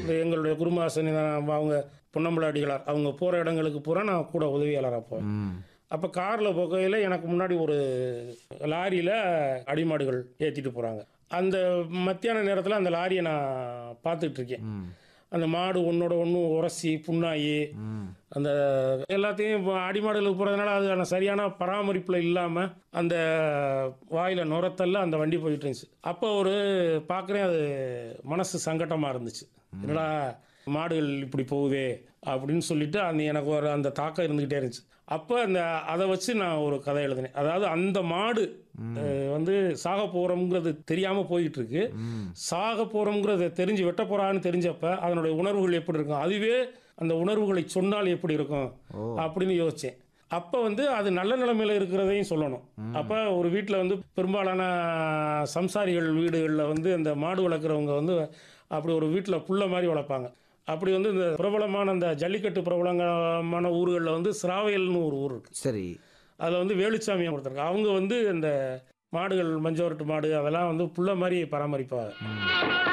இந்த எங்களுடைய குருமாசனி அவங்க பொன்னம்பல அடிகளார் அவங்க போகிற இடங்களுக்கு பூரா நான் கூட உதவியாளராக போவேன் ம் அப்போ காரில் போகையில் எனக்கு முன்னாடி ஒரு லாரியில் அடிமாடுகள் ஏற்றிட்டு போகிறாங்க அந்த மத்தியான நேரத்தில் அந்த லாரியை நான் பார்த்துட்டு இருக்கேன் ம் அந்த மாடு ஒன்றோட ஒன்று உரசி புண்ணாகி ம் அந்த எல்லாத்தையும் இப்போ அடிமாடுகளுக்கு போகிறதுனால அதுக்கான சரியான பராமரிப்பில் இல்லாமல் அந்த வாயில் நுரத்தல்ல அந்த வண்டி போயிட்டு இருந்துச்சு அப்போ ஒரு பார்க்குறேன் அது மனசு சங்கட்டமாக இருந்துச்சு என்னடா மாடுகள் இப்படி போகுதே அப்படின்னு சொல்லிட்டு அந்த எனக்கு ஒரு அந்த தாக்கம் இருந்துக்கிட்டே இருந்துச்சு அப்போ அந்த அதை வச்சு நான் ஒரு கதை எழுதினேன் அதாவது அந்த மாடு அஹ், வந்து சாக போகிறோங்கிறது தெரியாமல் போயிட்டு இருக்கு ம் சாக போகிறோங்கிறத தெரிஞ்சு வெட்ட போகிறான்னு தெரிஞ்சப்ப அதனுடைய உணர்வுகள் எப்படி இருக்கும் அதுவே அந்த உணர்வுகளை சொன்னால் எப்படி இருக்கும் ஓ அப்படின்னு யோசித்தேன் அப்போ வந்து அது நல்ல நிலைமையில் இருக்கிறதையும் சொல்லணும் அப்போ ஒரு வீட்டில் வந்து பெரும்பாலான சம்சாரிகள் வீடுகளில் வந்து அந்த மாடு வளர்க்குறவங்க வந்து அப்படி ஒரு வீட்டில் புள்ள மாதிரி வளர்ப்பாங்க அப்படி வந்து இந்த பிரபலமான அந்த ஜல்லிக்கட்டு பிரபலமான ஊர்களில் வந்து சிராவையல்னு ஒரு ஊர் இருக்குது சரி அதில் வந்து வேலுச்சாமியை கொடுத்துருக்காங்க அவங்க வந்து இந்த மாடுகள் மஞ்சவரட்டு மாடு அதெல்லாம் வந்து புள்ள மாதிரி பராமரிப்பாங்க ம்